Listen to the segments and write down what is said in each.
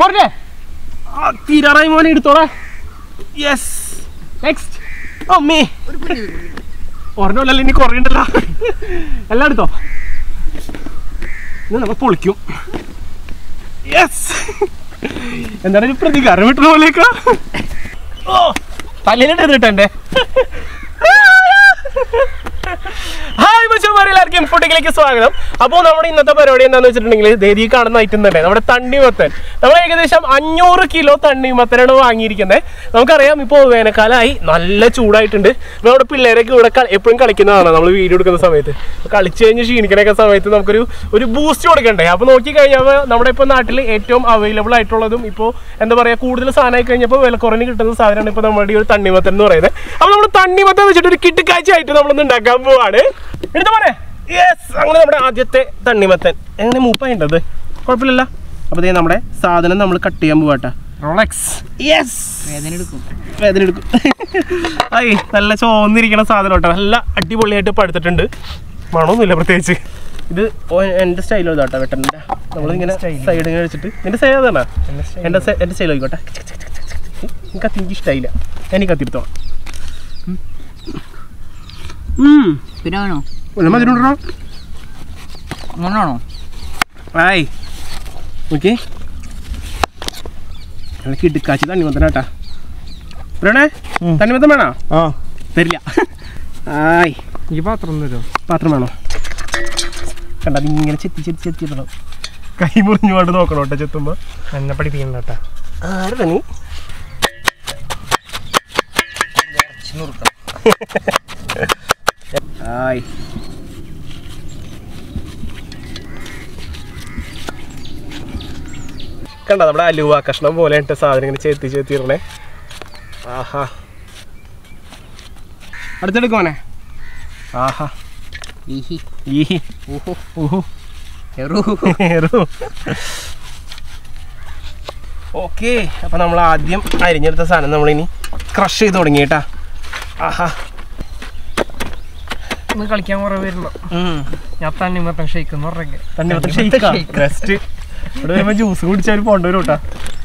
പറഞ്ഞേ ആ തീരാറായി മോനെ എടുത്തോളാ യെസ് നെക്സ്റ്റ് അമ്മേ ഒരെണ്ണമല്ലല്ലോ ഇനി കുറേ ഉണ്ടല്ലോ എല്ലാം എടുത്തോ ഇത് നമ്മൾ പൊളിക്കും യെസ് എന്താണ് ഒരു പ്രതികാരം വിട്ടുന്ന പോലേക്കാ ഓ തല്ലിലിട്ട് കിട്ടണ്ടേ ഹായ് മച്ചന്മാരെ എല്ലാവർക്കും ഫുഡിലേക്ക് സ്വാഗതം അപ്പോൾ നമ്മുടെ ഇന്നത്തെ പരിപാടി എന്താണെന്ന് വെച്ചിട്ടുണ്ടെങ്കിൽ ദേദി കാണുന്ന ഐറ്റം തന്നെ നമ്മുടെ തണ്ണിമത്തൻ നമ്മൾ ഏകദേശം അഞ്ഞൂറ് കിലോ തണ്ണിമത്തനാണ് വാങ്ങിയിരിക്കുന്നത് നമുക്കറിയാം ഇപ്പോൾ വേനൽക്കാലമായി നല്ല ചൂടായിട്ടുണ്ട് ഇപ്പോൾ നമ്മുടെ പിള്ളേരൊക്കെ ഇവിടെ കളി- എപ്പോഴും കളിക്കുന്നതാണ് നമ്മൾ വീഡിയോ എടുക്കുന്ന സമയത്ത് അപ്പോൾ കളിച്ച് കഴിഞ്ഞ് ക്ഷീണിക്കണൊക്കെ സമയത്ത് നമുക്കൊരു ഒരു ബൂസ്റ്റ് കൊടുക്കണ്ടേ അപ്പോൾ നോക്കി കഴിഞ്ഞാൽ നമ്മുടെ ഇപ്പോൾ നാട്ടിൽ ഏറ്റവും അവൈലബിൾ ആയിട്ടുള്ളതും ഇപ്പോൾ എന്താ പറയുക കൂടുതൽ സാധനമായി കഴിഞ്ഞപ്പോൾ വില കുറഞ്ഞ് കിട്ടുന്ന സാധനമാണ് ഇപ്പോൾ നമ്മുടെ ഈ ഒരു തണ്ണിമത്തൻ എന്ന് പറയുന്നത് അപ്പോൾ നമ്മൾ തണ്ണിമത്തൻ വെച്ചിട്ട് ഒരു കിട്ടുകാഴ്ചയായിട്ട് നമ്മളൊന്ന് ഉണ്ടാക്കാൻ പോവാണ് എടുത്ത പോലെ യെസ് അങ്ങനെ നമ്മുടെ ആദ്യത്തെ തണ്ണിമത്തൻ എങ്ങനെ മൂപ്പായിട്ടത് കുഴപ്പമില്ലല്ലോ അപ്പോൾ ദേ നമ്മുടെ സാധനം നമ്മൾ കട്ട് ചെയ്യാൻ പോവാട്ടാ റോളക്സ് യെസ് വേദന എടുക്കും വേദന എടുക്കും ഐ നല്ല ചോന്നിരിക്കണ സാധനം കേട്ടോ നല്ല അടിപൊളിയായിട്ട് പഴുത്തിട്ടുണ്ട് മണമൊന്നുമില്ല പ്രത്യേകിച്ച് ഇത് ഓ- എൻ്റെ സ്റ്റൈലോ ഇതാട്ടോ വെട്ടൻ്റെ നമ്മളിങ്ങനെ സൈഡ് ഇങ്ങനെ വെച്ചിട്ട് നിന്റെ സ്റ്റൈൽ അതാണ് എൻ്റെ സ്റ്റൈ- എൻ്റെ സ്റ്റൈൽ ആയിക്കോട്ടെ എനിക്ക് കത്തി എനിക്ക് ഇഷ്ടമായില്ല ഞാൻ ഈ കത്തിരുത്തോളാം പിന്നെ വേണോ മതിലുണ്ടോ അങ്ങനാണോ ആയ് ഓക്കെ എനിക്ക് ഇടുക്കാച്ചി തണ്ണിമത്തൻ കേട്ടാ പറയണേ തണ്ണിമത്തൻ വേണോ ആ തരില്ല ആയ് ഈ പാത്രം തരുമോ പാത്രം വേണോ കണ്ട ഇങ്ങനെ ചെത്തി ചെത്തി ചെത്തി ഇടണം കൈ മുറിഞ്ഞു കൊണ്ട് നോക്കണം കേട്ടോ ചെത്തുമ്പോ എന്നെ പഠിപ്പിക്കണ്ട കേട്ടാ ആരുടെ നീ ആയ് കണ്ട നമ്മുടെ അലുവ കഷ്ണം പോലെ ഇട്ട സാധനം ഇങ്ങനെ ചെത്തി ചെത്തി ഇടണേ ആഹാ അടുത്തെടുക്കുവാനെ ആഹാ ഈഹി ഈ ഊഹോ ഊഹു എറു ഓക്കെ അപ്പൊ നമ്മൾ ആദ്യം അരിഞ്ഞെടുത്ത സാധനം നമ്മളിനി ക്രഷ് ചെയ്ത് തുടങ്ങി കേട്ടാ ആഹാ ഒന്ന് കളിക്കാൻ കുറെ വരുന്നു ഞാൻ തന്നെ മൊത്തം ഷെയ്ക്കെന്ന് പറഞ്ഞേ തണ്ണിമത്തൻ ഷെയ്ക്കാ ബെസ്റ്റ് ഇവിടെ വരുമ്പോ ജ്യൂസ് കുടിച്ചാൽ പോണ്ട വരും കേട്ടാ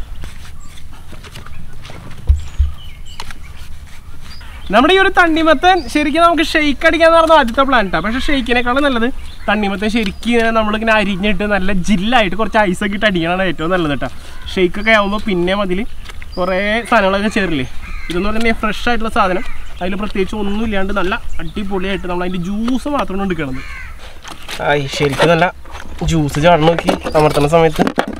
നമ്മുടെ ഈ ഒരു തണ്ണിമത്തൻ ശരിക്കും നമുക്ക് ഷെയ്ക്ക് അടിക്കാന്ന് പറഞ്ഞ ആദ്യത്തെ പ്ലാനറ്റാ പക്ഷെ ഷെയ്ക്കിനേക്കാളും നല്ലത് തണ്ണിമത്തൻ ശരിക്കും ഇങ്ങനെ നമ്മളിങ്ങനെ അരിഞ്ഞിട്ട് നല്ല ജില്ലായിട്ട് കുറച്ച് ഐസൊക്കെ ഇട്ട് അടിക്കണതാണ് ഏറ്റവും നല്ലത് കേട്ടോ ഷെയ്ക്കൊക്കെ ആകുമ്പോൾ പിന്നെ അതിൽ കുറേ സാധനങ്ങളൊക്കെ ചേരില്ലേ ഇതെന്ന് പറഞ്ഞാൽ ഫ്രഷ് ആയിട്ടുള്ള സാധനം അതിൽ പ്രത്യേകിച്ച് ഒന്നും ഇല്ലാണ്ട് നല്ല അടിപൊളിയായിട്ട് നമ്മൾ അതിൻ്റെ ജ്യൂസ് മാത്രമാണ് എടുക്കണത് ആയി ശരിക്കും നല്ല ജ്യൂസ് ചാടണം നോക്കി അമർത്തുന്ന സമയത്ത്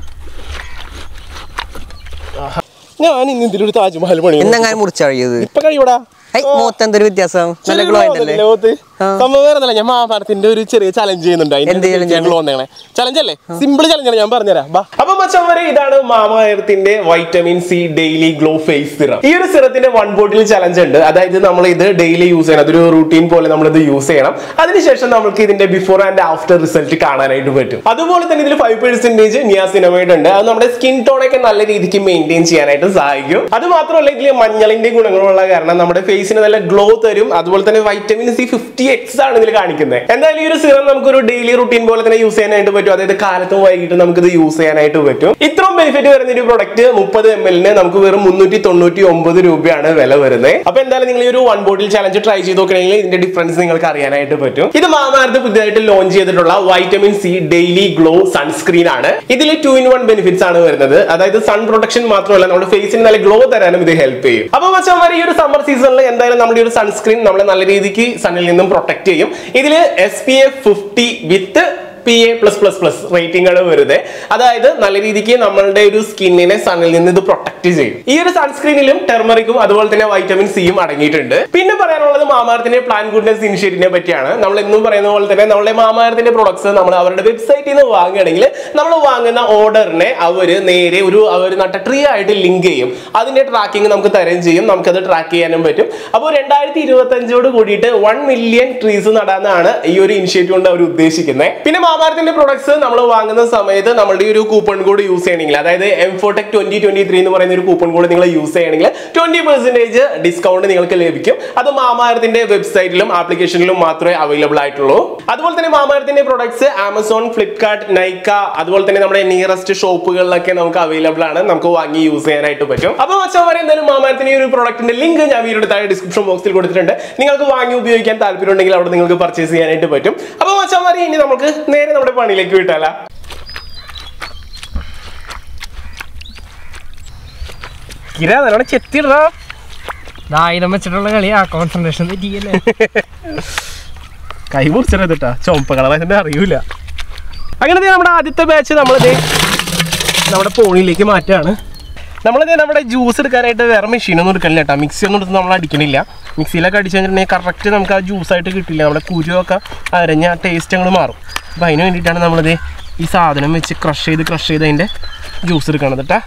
ആഹാ. ഞാൻ ഇന്ന് ഇതിലൊരു താജ്മഹൽ പണി എന്തെങ്കിലും മുറിച്ചഴിയത് ഇപ്പൊ കഴിയൂടാ ഹൈ മൂത്തെന്തൊരു വ്യത്യാസം നല്ല ഗ്ലോ ആയിട്ടല്ലേ ആ. സംഭവം വേറെ ഒന്നുമല്ല ഞാൻ മഹാഭാരതത്തിന്റെ ഒരു ചെറിയ ചലഞ്ച് ചെയ്യുന്നുണ്ട് എന്ത് challenge ആണ്? ഗ്ലോ വന്നേണേ ചലഞ്ച് അല്ലേ സിമ്പിൾ ചലഞ്ചാണ് ഞാൻ പറഞ്ഞുതരാം ബാ അപ്പൊ മച്ചവരെ ഇതാണ് മാമായത്തിന്റെ vitamin C daily glow face serum ഈ ഒരു സിറത്തിന്റെ വൺ ബോട്ടിൽ ചലഞ്ച് ഉണ്ട് അതായത് നമ്മൾ ഇത് ഡെയിലി യൂസ് ചെയ്യണം അതൊരു റൂട്ടീൻ പോലെ നമ്മൾ ഇത് യൂസ് ചെയ്യണം അതിനുശേഷം നമുക്ക് ഇതിന്റെ ബിഫോർ ആൻഡ് ആഫ്റ്റർ റിസൾട്ട് കാണാനായിട്ട് പറ്റും അതുപോലെ തന്നെ ഇതിൽ ഫൈവ് പെർസെന്റേജ് നിയാസിനമൈഡ് ഉണ്ട് അത് നമ്മുടെ സ്കിൻ ടോണൊക്കെ നല്ല രീതിക്ക് മെയിൻറ്റെയിൻ ചെയ്യാനായിട്ട് സഹായിക്കും അത് മാത്രമല്ല ഇതിൽ മഞ്ഞളിന്റെ ഗുണങ്ങളുള്ള കാരണം നമ്മുടെ ഫേസിന് നല്ല ഗ്ലോ തരും അതുപോലെ തന്നെ വൈറ്റമിൻ സി ഫിഫ്റ്റി എക്സ് ആണ് ഇതിൽ കാണിക്കുന്നത് എന്തായാലും ഈ ഒരു സിറം നമുക്ക് ഒരു ഡെയിലി റുട്ടീൻ പോലെ തന്നെ യൂസ് ചെയ്യാനായിട്ട് പറ്റും അതായത് കാലത്തും വൈകിട്ടും നമുക്ക് ഇത് യൂസ് ചെയ്യാനായിട്ട് പറ്റും ഇത്രയും ബെനിഫിറ്റ് വരുന്ന ഒരു പ്രൊഡക്റ്റ് മുപ്പത് എം എല്ലിന് നമുക്ക് വെറും മുന്നൂറ്റി തൊണ്ണൂറ്റി ഒമ്പത് രൂപയാണ് വില വരുന്നത് അപ്പൊ എന്തായാലും നിങ്ങൾ ഈ ഒരു വൺ ബോട്ടിൽ ചലഞ്ച് ട്രൈ ചെയ്ത് നോക്കണമെങ്കിൽ ഇതിന്റെ ഡിഫറൻസ് നിങ്ങൾക്ക് അറിയാനായിട്ട് പറ്റും ഇത് മാമാർത്ത് പുതിയതായിട്ട് ലോഞ്ച് ചെയ്തിട്ടുള്ള vitamin C daily glow sunscreen ആണ് ഇതിൽ ടു ഇൻ വൺ ബെനിഫിറ്റ്സ് ആണ് വരുന്നത് അതായത് സൺ പ്രൊട്ടക്ഷൻ മാത്രമല്ല നമ്മുടെ ഫേസിന് നല്ല ഗ്ലോ തരാനും ഇത് ഹെൽപ്പ് ചെയ്യും അപ്പൊ മച്ചാൻ ഈ ഒരു സമ്മർ സീസണിൽ എന്തായാലും നമ്മുടെ ഈ ഒരു സൺസ്ക്രീൻ നമ്മളെ നല്ല രീതിക്ക് സണ്ണിൽ നിന്നും പ്രൊട്ടക്ട് ചെയ്യും ഇതിൽ S P F fifty with P A plus plus plus rating ആണ് വരുന്നത് അതായത് നല്ല രീതിക്ക് നമ്മളുടെ ഒരു സ്കിന്നിനെ സണ്ണിൽ നിന്ന് ഇത് പ്രൊട്ടക്ട് ചെയ്യും ഈ ഒരു സൺസ്ക്രീനിലും ടെർമറിക്കും അതുപോലെ തന്നെ വൈറ്റമിൻ സിയും അടങ്ങിയിട്ടുണ്ട് പിന്നെ പറയാനുള്ളത് മാമാരത്തിന്റെ പ്ലാൻ ഗുഡ്നസ് ഇനിഷ്യേറ്റീവിനെ പറ്റിയാണ് നമ്മൾ എന്നും പറയുന്ന പോലെ തന്നെ നമ്മുടെ മാമാരത്തിന്റെ പ്രൊഡക്ട്സ് നമ്മൾ അവരുടെ വെബ്സൈറ്റിൽ നിന്ന് വാങ്ങുകയാണെങ്കിൽ നമ്മൾ വാങ്ങുന്ന ഓർഡറിനെ അവർ നേരെ ഒരു അവർ നട്ട ട്രീ ആയിട്ട് ലിങ്ക് ചെയ്യും അതിന്റെ ട്രാക്കിംഗ് നമുക്ക് തരുകയും ചെയ്യും നമുക്കത് ട്രാക്ക് ചെയ്യാനും പറ്റും അപ്പോൾ രണ്ടായിരത്തി ഇരുപത്തി അഞ്ചോട് കൂടിയിട്ട് വൺ മില്യൺ ട്രീസ് നടാനാണ് ഈ ഒരു ഇനിഷ്യേറ്റീവ് കൊണ്ട് അവർ ഉദ്ദേശിക്കുന്നത് പിന്നെ മാമാരത്തിന്റെ പ്രൊഡക്ട്സ് നമ്മൾ വാങ്ങുന്ന സമയത്ത് നമ്മളുടെ ഈ ഒരു കൂപ്പൺ കോഡ് യൂസ് ചെയ്യണമെങ്കിൽ അതായത് എം ഫോടെക് ട്വന്റി ട്വന്റി ത്രീ എന്ന് പറയുന്ന ഒരു കൂപ്പൺ കോഡ് നിങ്ങൾ യൂസ് ചെയ്യണമെങ്കിൽ ട്വന്റി പെർസെന്റേജ് ഡിസ്കൗണ്ട് നിങ്ങൾക്ക് ലഭിക്കും അത് മാമാരത്തിന്റെ വെബ്സൈറ്റിലും ആപ്ലിക്കേഷനിലും മാത്രമേ അവൈലബിൾ ആയിട്ടുള്ളൂ അതുപോലെ തന്നെ മാമാരത്തിന്റെ പ്രൊഡക്ട്സ് ആമസോൺ ഫ്ലിപ്കാർട്ട് നൈക്ക അതുപോലെ തന്നെ നമ്മുടെ നിയറസ്റ്റ് ഷോപ്പുകളിലൊക്കെ നമുക്ക് അവൈലബിൾ ആണ് നമുക്ക് വാങ്ങി യൂസ് ചെയ്യാനായിട്ട് പറ്റും അപ്പോൾ മച്ചവരെ എന്തായാലും മാമാരത്തിന്റെ ഈ ഒരു പ്രൊഡക്റ്റിന്റെ ലിങ്ക് ഞാൻ വീഡിയോ താഴെ ഡിസ്ക്രിപ്ഷൻ ബോക്സിൽ കൊടുത്തിട്ടുണ്ട് നിങ്ങൾക്ക് വാങ്ങി ഉപയോഗിക്കാൻ താല്പര്യം ഉണ്ടെങ്കിൽ അവിടെ നിങ്ങൾക്ക് പർച്ചേസ് ചെയ്യാനായിട്ട് പറ്റും അപ്പോൾ മച്ചവരെ ഇനി നമുക്ക് നേരെ നമ്മുടെ പണിയിലേക്ക് വിട്ടാലാ കിര നല്ലോണം ചെത്തിടാ ആയുധം വെച്ചിട്ടുള്ള കളിയാ കോൺസെൻട്രേഷൻ തെറ്റിയല്ലേ കൈ മുറിച്ചിട്ടാ ചുമപ്പ കളറെ അറിയൂല അങ്ങനെ ദേ നമ്മുടെ ആദ്യത്തെ ബാച്ച് നമ്മളിത് നമ്മുടെ പോണിയിലേക്ക് മാറ്റാണ് നമ്മളിത് നമ്മുടെ ജ്യൂസ് എടുക്കാനായിട്ട് വേറെ മെഷീനൊന്നും എടുക്കണില്ല കേട്ടോ മിക്സി ഒന്നും എടുത്ത് നമ്മൾ അടിക്കണില്ല മിക്സിയിലൊക്കെ അടിച്ചു കഴിഞ്ഞിട്ടുണ്ടെങ്കിൽ കറക്റ്റ് നമുക്ക് ആ ജ്യൂസ് ആയിട്ട് കിട്ടില്ല നമ്മുടെ കുരുവൊക്കെ അരഞ്ഞ ടേസ്റ്റ് അങ്ങോട്ട് മാറും അപ്പം അതിന് വേണ്ടിയിട്ടാണ് നമ്മളിത് ഈ സാധനം വെച്ച് ക്രഷ് ചെയ്ത് ക്രഷ് ചെയ്ത് അതിൻ്റെ ജ്യൂസ് എടുക്കണത് കേട്ടാ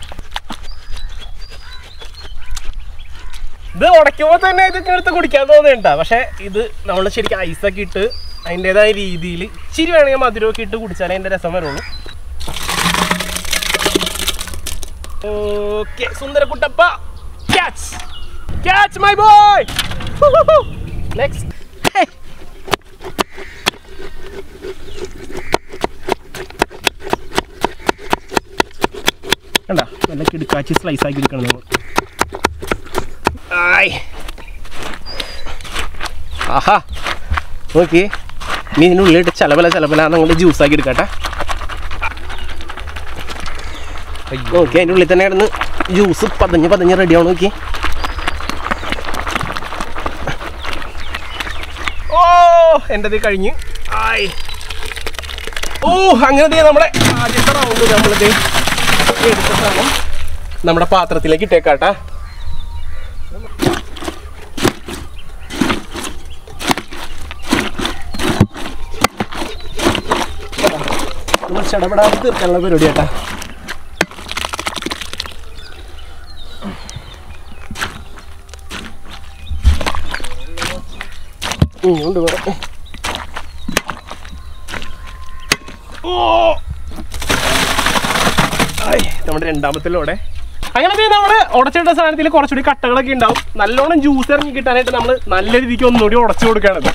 ഇത് ഉടയ്ക്കുമ്പോൾ തന്നെ ഇതൊക്കെ എടുത്ത് കുടിക്കാൻ തോന്നുന്നുണ്ടാ പക്ഷെ ഇത് നമ്മൾ ശരിക്കും ഐസൊക്കെ ഇട്ട് അതിൻ്റെതായ രീതിയിൽ ഇച്ചിരി വേണമെങ്കിൽ മധുരമൊക്കെ ഇട്ട് കുടിച്ചാലേ അതിൻ്റെ രസം വരുള്ളൂ ഓക്കെ സുന്ദരക്കുട്ടപ്പ catch catch my boy next കണ്ട നല്ല കിടുക്കാച്ചി സ്ലൈസ് ആക്കി എടുക്കണം നമ്മൾ ആയ് ആഹാ നോക്കി നീ ഇതിനുള്ളിലിട്ട് ചലപല ചലപല അങ്ങോട്ട് ജ്യൂസ് ആക്കി എടുക്കട്ടെ നോക്കി അതിൻ്റെ ഉള്ളിൽ തന്നെ കിടന്ന് ജ്യൂസ് പതഞ്ഞ് പതഞ്ഞ് റെഡി ആവണം നോക്കി ഓ എൻ്റെ കഴിഞ്ഞ് ആയ് ഓ അങ്ങനെ ദേ നമ്മുടെ ആദ്യത്തെ റൗണ്ട് നമ്മളിത് എടുത്ത സാധനം നമ്മുടെ പാത്രത്തിലേക്ക് ഇട്ടേക്കാട്ടാ നമ്മൾ ചടപടാതെ തീർക്കാനുള്ള പരിപാടി കേട്ടാ ഇങ്ങോട്ട് വേറെ ഓ ആയ്, നമ്മുടെ രണ്ടാമത്തെ ലോടെ അങ്ങനെ ദേ നമ്മുടെ ഉടച്ചിട്ട സാധനത്തിൽ കുറച്ചുകൂടി കട്ടകളൊക്കെ ഉണ്ടാവും നല്ലോണം ജ്യൂസ് ഇറങ്ങി കിട്ടാനായിട്ട് നമ്മൾ നല്ല രീതിക്ക് ഒന്നുകൂടി ഉടച്ചു കൊടുക്കുകയാണത്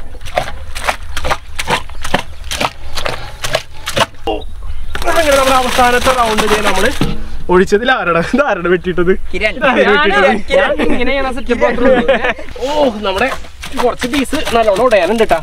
അങ്ങനെ നമ്മുടെ അവസാനത്തെ റൗണ്ട് നമ്മൾ ഒഴിച്ചതിൽ ആരുടെ ഇത് ആരുടെ വെട്ടിയിട്ടത് കിരൺ. ഇതാരുടെ വെട്ടിയിട്ടത്? ഞാൻ ഇങ്ങനെയാണ് സെറ്റപ്പ് ഓ നമ്മുടെ കുറച്ച് പീസ് നല്ലോണം ഉടയാനുണ്ട് കേട്ടാ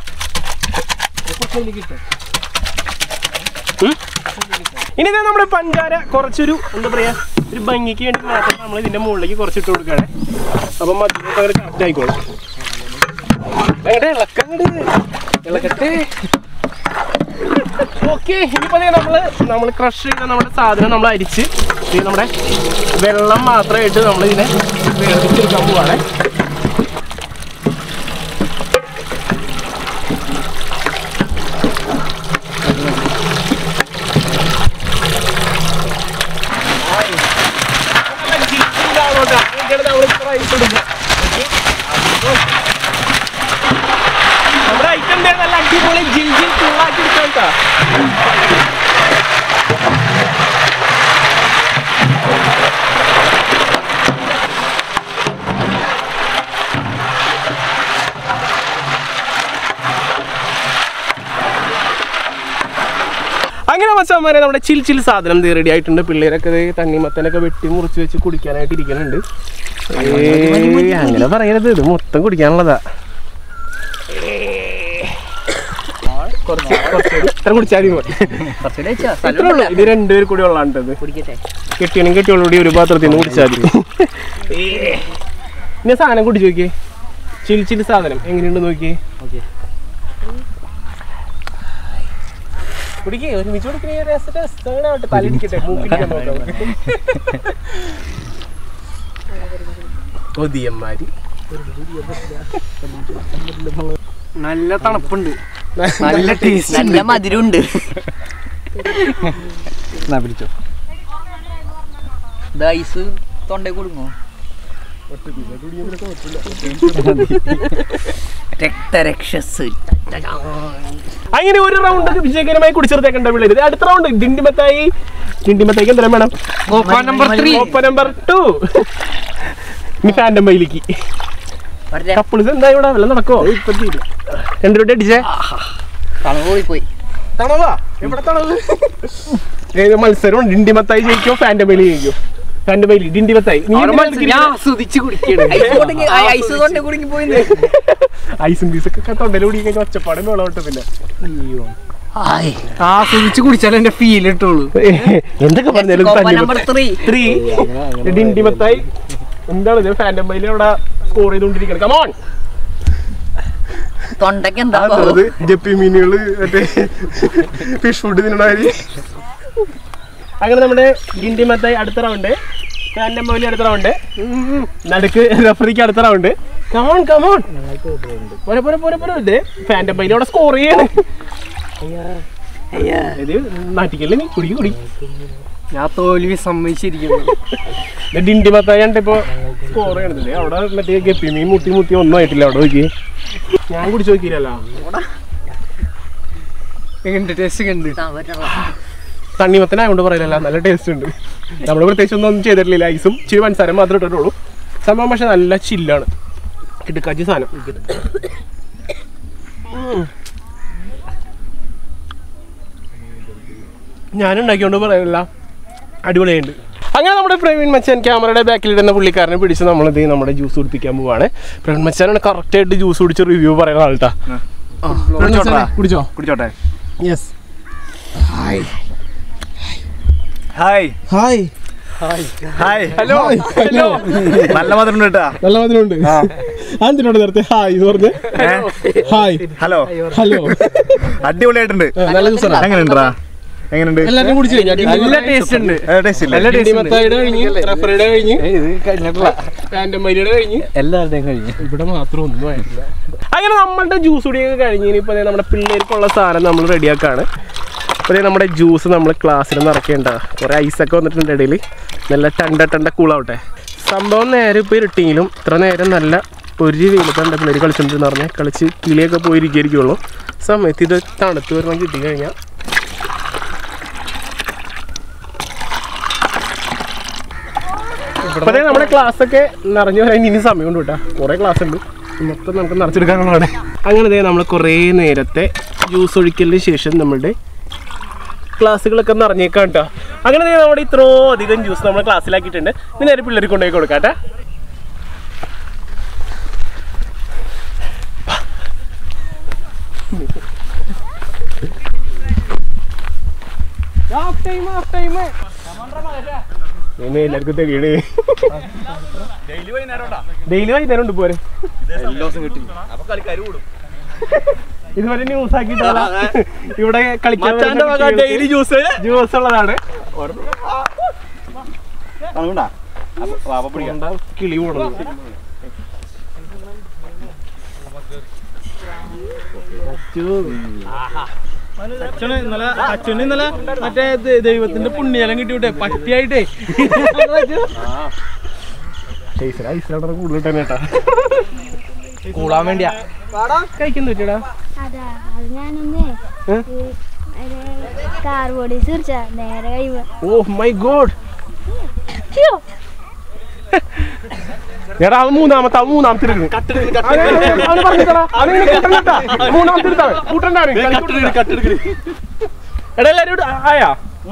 ഉം. ഇനി ഇതാ നമ്മുടെ പഞ്ചാര കുറച്ചൊരു എന്താ പറയാ ഒരു ഭംഗിക്ക് വേണ്ടി മാത്രം നമ്മൾ ഇതിന്റെ മുകളിലേക്ക് കുറച്ചിട്ട് കൊടുക്കുകയാണ് അപ്പം മധുരമൊക്കെ അങ്ങനെ കറക്റ്റ് ആയിക്കോളും അങ്ങോട്ട് ഇളക്കങ്ങട് ഇളക്കട്ടെ ഓക്കെ ഇനിയിപ്പോ ദേ നമ്മള് നമ്മൾ ക്രഷ് ചെയ്ത നമ്മുടെ സാധനം നമ്മൾ അരിച്ച് ഇത് നമ്മുടെ വെള്ളം മാത്രമായിട്ട് നമ്മൾ ഇതിനെ വേർതിരിച്ചെടുക്കാൻ പോവാണ് നമ്മുടെ ഐറ്റം നല്ല അടിപൊളി ജിൽ ജിൽ കൂളാക്കി എടുക്കാം കേട്ടോ അങ്ങനെ മച്ചാന്മാരെ നമ്മുടെ ചിൽ ചിൽ സാധനം റെഡി ആയിട്ടുണ്ട് പിള്ളേരൊക്കെ ദേ തണ്ണിമത്തനൊക്കെ വെട്ടി മുറിച്ച് വെച്ച് കുടിക്കാനായിട്ട് ഇരിക്കുന്നുണ്ട് ഏയ്, അങ്ങനെ പറയരുത് ഇത് മൊത്തം കുടിക്കാനുള്ളതാ കുറച്ച് കുറച്ച് ഇത്ര കുടിച്ചാൽ മതി ഇത്രേ ഉള്ളൂ ഇത് രണ്ടുപേർ കൂടി ഉള്ളാണ്ടത് കെട്ടിയണം കെട്ടിയോളൂ കൂടി ഒരു പാത്രത്തിൽ നിന്ന് കുടിച്ചാൽ മതി ഏയ്. ഇനി സാധനം കുടിച്ചു നോക്കിയേ ചിൽ ചിൽ സാധനം എങ്ങനെയുണ്ട് നോക്കിയേ കുടിക്കേ ഒരുമിച്ച് കുടിക്കണേ രസത്തെ രസമാവട്ടെ തലയിടിക്കട്ടെ മൂക്കിലിരിക്കാൻ നോക്കാം നമുക്ക്. കൊതിയന്മാര് നല്ല തണുപ്പുണ്ട് നല്ല ടേസ്റ്റ് നല്ല മധുരമുണ്ട് പിടിച്ചോ ഇത് ഐസ് തൊണ്ടേ കൊടുങ്ങോ രക്തരക്ഷസ് അങ്ങനെ ഒരു റൗണ്ട് ഒക്കെ വിജയകരമായി കുടിച്ചെടുത്തേക്കണ്ട പിള്ളേര് ഇത് അടുത്ത റൗണ്ട് ഡിണ്ടിമത്തായി ഡിണ്ടിമത്തായിക്ക് എന്തെല്ലാം വേണം നമ്പർ ത്രീ ഒപ്പ നമ്പർ ടു ഇനി ഫാൻറ്റം ബൈലിക്ക് കപ്പിൾസ് എന്താ ഇവിടെ വെള്ളം നടക്കോ രണ്ടു രൂപ അടിച്ചേ തണുപോയി പോയി തണവാ എവിടെ തണവ് ഏത് മത്സരം ഡിണ്ടിമത്തായി ജയിക്കോ ഫാൻറ്റം ബൈലി ജയിക്കോ ഫാൻറ്റം ബൈലി ഡിണ്ടിമത്തായി നീ എന്തിനാ എടുക്കുന്നത്? ആസ്വദിച്ച് കുടിക്കണം ഐസ് കൊണ്ട് കുടുങ്ങി പോയി ഐസും പീസൊക്കെ തൊണ്ടയിൽ കുടി കഴിഞ്ഞാൽ ഒച്ചപ്പാടും വെള്ളം കിട്ടത്തില്ല ആസ്വദിച്ച് കുടിച്ചാലേ എന്റെ ഫീൽ കിട്ടുള്ളൂ എന്തൊക്കെ പറഞ്ഞാലും നമ്പർ ത്രീ ത്രീ ഡിണ്ടിമത്തായി എന്താണ് ഇത് ഫാൻറ്റം ബൈലി അവിടെ സ്കോർ ചെയ്തുകൊണ്ടിരിക്കണം കമോൺ തൊണ്ടയ്ക്ക് എന്താ അത് ജപ്പി മീനുകള് മറ്റേ ഫിഷ് ഫുഡ് തിന്നണമാതിരി അങ്ങനെ നമ്മുടെ ഗിണ്ടി മത്തായി അടുത്ത റൗണ്ട് ഫാൻറ്റം ബൈലി അടുത്ത റൗണ്ട് നടുക്ക് റഫറിക്ക് അടുത്ത റൗണ്ട് കമോൺ കമോൺ പോരെ പോരെ പോരെ പോരെ ഇത് ഫാൻറ്റം ബൈലി അവിടെ സ്കോർ ചെയ്യാണ് ഇത് നാട്ടിക്കല്ലേ നീ കുടി കുടി ഞാൻ തോൽവി സമ്മതിച്ചിരിക്കുന്നു ഡിണ്ടി മത്തായി ഇപ്പൊ സ്കോർ ചെയ്യണതില്ലേ അവിടെ മറ്റേ ഗപ്പി മീൻ മുട്ടി മുട്ടി ഒന്നും ആയിട്ടില്ല അവിടെ നോക്കി ഞാൻ കുടിച്ചു നോക്കിയില്ലല്ലോ എങ്ങനെ ടേസ്റ്റ് കണ്ട് തണ്ണിമത്തനായതുകൊണ്ട് പറയില്ലല്ലോ നല്ല ടേസ്റ്റ് ഉണ്ട് നമ്മൾ പ്രത്യേകിച്ച് ഒന്നും ഒന്നും ചെയ്തിട്ടില്ല ഐസും ഇച്ചിരി പഞ്ചസാരം മാത്രമേ ഇട്ടിട്ടുള്ളൂ സംഭവം പക്ഷെ നല്ല ചില്ലാണ് കിടുക്കാച്ചി സാധനം ഉം. ഞാൻ ഉണ്ടാക്കിയോണ്ട് പറയില്ല അടിപൊളിയുണ്ട് അങ്ങനെ നമ്മുടെ പ്രവീൺ മച്ചാൻ ക്യാമറയുടെ ബാക്കിലിടുന്ന പുള്ളിക്കാരനെ പിടിച്ച് നമ്മളിത് നമ്മുടെ ജ്യൂസ് കുടിപ്പിക്കാൻ പോവാണ് പ്രവീൺ മച്ചാനാണ് കറക്റ്റായിട്ട് ജ്യൂസ് കുടിച്ച് റിവ്യൂ പറയുന്ന ആൾട്ടാ പ്രവീൺ മച്ചാനെ, കുടിച്ചോ കുടിച്ചോട്ടെ yes hi hi hi hello hello നല്ല മധുരം കേട്ടാ നല്ല മതിലുണ്ട് എന്തിനോട് നേരത്തെ ഹായ് എന്ന് പറഞ്ഞ് ഹായ് ഹലോ ഹലോ അടിപൊളിയായിട്ടുണ്ട് നല്ല ജ്യൂസാണ് എങ്ങനെയുണ്ടാ എങ്ങനെയുണ്ട് എല്ലാവരും കുടിച്ചു നല്ല ടേസ്റ്റ് ഉണ്ട് ടേസ്റ്റ് ഇല്ലേ നല്ല ടേസ്റ്റ് ഉണ്ട് മത്തായിയുടെ കഴിഞ്ഞ് റഫറിയുടെ കഴിഞ്ഞ് ഫാൻറ്റമൈലിയുടെ കഴിഞ്ഞ് എല്ലാവരുടെയും കഴിഞ്ഞു ഇവിടെ മാത്രം ഒന്നും ആയിട്ടില്ല അങ്ങനെ നമ്മളുടെ ജ്യൂസ് കുടിയൊക്കെ കഴിഞ്ഞ് ഇനിയിപ്പോൾ ദേ നമ്മുടെ പിള്ളേർക്കുള്ള സാധനം നമ്മൾ റെഡിയാക്കാണ് അപ്പോൾ ദേ നമ്മുടെ ജ്യൂസ് നമ്മൾ ക്ലാസ്സിൽ നിറയ്ക്കേണ്ട കുറേ ഐസൊക്കെ വന്നിട്ടുണ്ട് ഇടയിൽ നല്ല ടണ്ട ടണ്ട കൂളാവട്ടെ സംഭവം നേരെ ഇപ്പോൾ ഇരുട്ടിയെങ്കിലും ഇത്ര നേരം നല്ല ഒരു വെയിലത്തണ്ട പിള്ളേർ കളിച്ചോണ്ടിരുന്ന പറഞ്ഞാൽ കളിച്ച് കിളിയൊക്കെ പോയിരിക്കുള്ളൂ സമയത്ത് ഇത് തണുത്ത് വരണം കിട്ടിക്കഴിഞ്ഞാൽ അപ്പൊ ദേ നമ്മുടെ ക്ലാസ് ഒക്കെ നിറഞ്ഞു വരാൻ ഇനി സമയം ഉണ്ട് കേട്ടോ കുറെ ക്ലാസ് ഉണ്ട് മൊത്തം നമുക്ക് നിറച്ചെടുക്കാനുള്ളതാണ് അങ്ങനെ ദേ നമ്മൾ കുറേ നേരത്തെ ജ്യൂസ് ഒഴിക്കലിന് ശേഷം നമ്മളുടെ ക്ലാസ്സുകളൊക്കെ നിറഞ്ഞേക്കാം കേട്ടോ അങ്ങനെ ദേ നമ്മുടെ ഇത്രയോ അധികം ജ്യൂസ് നമ്മൾ ക്ലാസ്സിലാക്കിയിട്ടുണ്ട് ഇനി നേരെ പിള്ളേർക്ക് കൊണ്ടുപോയി കൊടുക്കാം കേട്ടോ ദൈവമേ, എല്ലാവർക്കും തെളിയണേ ഡെയിലി വൈകുന്നേരം ഉണ്ട് പോരെ ഇതുവരെ ന്യൂസ് ആക്കിയിട്ടല്ല ഇവിടെ കളിക്കാൻ ഡെയിലി ജ്യൂസ് ജ്യൂസ് ഉള്ളതാണ് എന്താ കിളി പോണത് അച്ഛന് ഇന്നലെ അച്ഛന് ഇന്നലെ മറ്റേ ദ- ദൈവത്തിന്റെ പുണ്യലം കിട്ടിവിട്ടെ പട്ടിയായിട്ടേ ഐസ് ഐസിലോടെ കൂടുതൽ തന്നെ കേട്ടാ കൂടാൻ വേണ്ടിയാ കഴിക്കാൻ പറ്റൂടാ അതാ അത് ഞാനൊന്നേ കാർബോർഡ് തീർച്ച നേരെ കഴിയുമ്പോ ഓ മൈ ഗോഡ് ഛിയോ, എടാ അവൻ മൂന്നാമത്തെ അവൻ മൂന്നാമത്തെ എടുക്കുന്നു. അവനെ- അവനെ- അവനെ പറഞ്ഞിട്ടെടാ. അവനെ ഇങ്ങനെ കൂട്ടണ്ട കേട്ടാ. മൂന്നാമത്തെ എടുത്താ മതി. കൂട്ടണ്ട അവനെ. എടാ എല്ലാരും ഇവിടെ ആയാ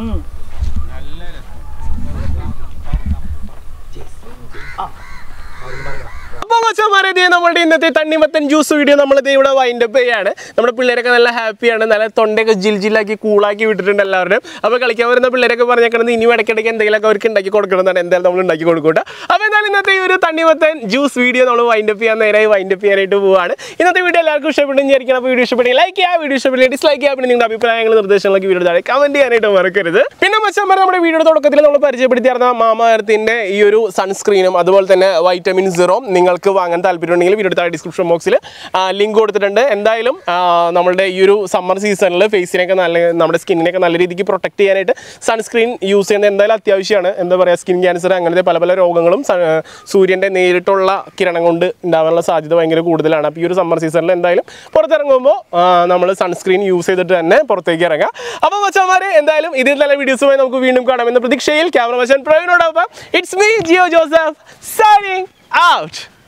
അപ്പൊ മച്ചാമാരെ ദേ നമ്മളുടെ ഇന്നത്തെ തണ്ണിമത്തൻ ജ്യൂസ് വീഡിയോ നമ്മൾ ഇവിടെ വൈൻഡ് അപ്പ് ചെയ്യാണ് നമ്മുടെ പിള്ളേരൊക്കെ നല്ല ഹാപ്പിയാണ് നല്ല തൊണ്ടയൊക്കെ ജിൽ ജില്ലാക്കി കൂളാക്കി വിട്ടിട്ടുണ്ട് എല്ലാവരും അപ്പോൾ കളിക്കാൻ വരുന്ന പിള്ളേരൊക്കെ പറഞ്ഞേക്കണത് ഇനി ഇടയ്ക്കിടയ്ക്ക് എന്തെങ്കിലുമൊക്കെ അവർക്ക് ഉണ്ടാക്കി കൊടുക്കണമെന്നാണ് എന്തായാലും നമ്മൾ ഉണ്ടാക്കി കൊടുക്കൂട്ടോ അപ്പോൾ എന്തായാലും ഇന്നത്തെ ഈ ഒരു തണ്ണിമത്തൻ ജ്യൂസ് വീഡിയോ നമ്മൾ വൈൻഡ് അപ്പ് ചെയ്യാൻ നേരായി വൈൻഡ് അപ്പ് ചെയ്യാനായിട്ട് പോവാണ് ഇന്നത്തെ വീഡിയോ എല്ലാവർക്കും ഇഷ്ടപ്പെടും വിചാരിക്കണം അപ്പോൾ വീഡിയോ ഇഷ്ടപ്പെടുമെങ്കിൽ ലൈക്ക് ചെയ്യുക വീഡിയോ ഇഷ്ടപ്പെടുക ഡിസ്ലൈക്ക് ചെയ്യുക പിന്നെ നിങ്ങളുടെ അഭിപ്രായങ്ങൾ നിർദ്ദേശങ്ങളൊക്കെ വീഡിയോ താഴെ കമന്റ് ചെയ്യാനായിട്ട് മറക്കരുത് പിന്നെ മച്ചാൻ നമ്മുടെ വീഡിയോയുടെ തുടക്കത്തിൽ നമ്മൾ പരിചയപ്പെടുത്തിയിരുന്ന മാമാരത്തിന്റെ ഈ ഒരു സൺസ്ക്രീനും അതുപോലെ തന്നെ വൈറ്റമിൻ സീറോ നിങ്ങൾക്ക് നിങ്ങൾക്ക് വാങ്ങാൻ താല്പര്യമുണ്ടെങ്കിൽ വീഡിയോ താഴെ ഡിസ്ക്രിപ്ഷൻ ബോക്സിൽ ലിങ്ക് കൊടുത്തിട്ടുണ്ട് എന്തായാലും ആ, നമ്മളുടെ ഈ ഒരു സമ്മർ സീസണിൽ ഫേസിനെയൊക്കെ നല്ല നമ്മുടെ സ്കിന്നിനെയൊക്കെ നല്ല രീതിക്ക് പ്രൊട്ടക്ട് ചെയ്യാനായിട്ട് സൺസ്ക്രീൻ യൂസ് ചെയ്യുന്നത് എന്തായാലും അത്യാവശ്യമാണ് എന്താ പറയുക സ്കിൻ ക്യാൻസർ അങ്ങനത്തെ പല പല രോഗങ്ങളും സ- സൂര്യൻ്റെ നേരിട്ടുള്ള കിരണം കൊണ്ട് ഉണ്ടാവാനുള്ള സാധ്യത ഭയങ്കര കൂടുതലാണ് അപ്പോൾ ഈ ഒരു സമ്മർ സീസണിൽ എന്തായാലും പുറത്തിറങ്ങുമ്പോൾ നമ്മൾ സൺസ്ക്രീൻ യൂസ് ചെയ്തിട്ട് തന്നെ പുറത്തേക്ക് ഇറങ്ങാം അപ്പോൾ മച്ചന്മാരെ എന്തായാലും ഇതിൽ നല്ല വീഡിയോസുമായി നമുക്ക് വീണ്ടും കാണാമെന്ന പ്രതീക്ഷയിൽ ക്യാമറ മച്ചൻ പ്രവീണോടൊപ്പം it's me Jio Joseph signing out